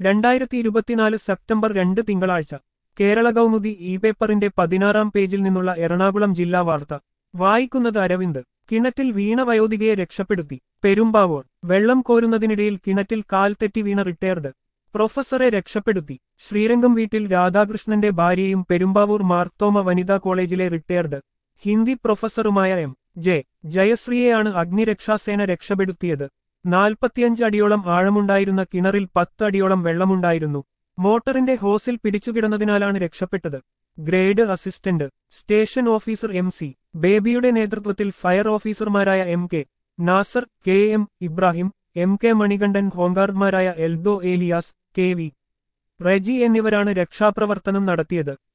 രണ്ടായിരത്തി ഇരുപത്തിനാല് സെപ്റ്റംബർ രണ്ട് തിങ്കളാഴ്ച കേരള കൗമുദി ഇ പേപ്പറിന്റെ പതിനാറാം പേജിൽ നിന്നുള്ള എറണാകുളം ജില്ലാ വാർത്ത വായിക്കുന്നത് അരവിന്ദ് കിണറ്റിൽ വീണ വയോധികയെ രക്ഷപ്പെടുത്തി പെരുമ്പാവൂർ വെള്ളം കോരുന്നതിനിടയിൽ കിണറ്റിൽ കാൽ തെറ്റി വീണ റിട്ടയർഡ് പ്രൊഫസറെ രക്ഷപ്പെടുത്തി ശ്രീരംഗം വീട്ടിൽ രാധാകൃഷ്ണന്റെ ഭാര്യയും പെരുമ്പാവൂർ മാർത്തോമ വനിതാ കോളേജിലെ റിട്ടയർഡ് ഹിന്ദി പ്രൊഫസറുമായ എം ജെ ജയശ്രീയെയാണ് അഗ്നിരക്ഷാസേന രക്ഷപ്പെടുത്തിയത് നാൽപ്പത്തിയഞ്ച് അടിയോളം ആഴമുണ്ടായിരുന്ന കിണറിൽ പത്ത് അടിയോളം വെള്ളമുണ്ടായിരുന്നു മോട്ടറിന്റെ ഹോസിൽ പിടിച്ചുകിടന്നതിനാലാണ് രക്ഷപ്പെട്ടത് grade assistant station officer M C ബേബിയുടെ നേതൃത്വത്തിൽ ഫയർ ഓഫീസർമാരായ M K Nasar K M Ibrahim M K Manikandan ഹോംഗാർഡ്മാരായ എൽദോ ഏലിയാസ് കെ വി റെജി എന്നിവരാണ് രക്ഷാപ്രവർത്തനം നടത്തിയത്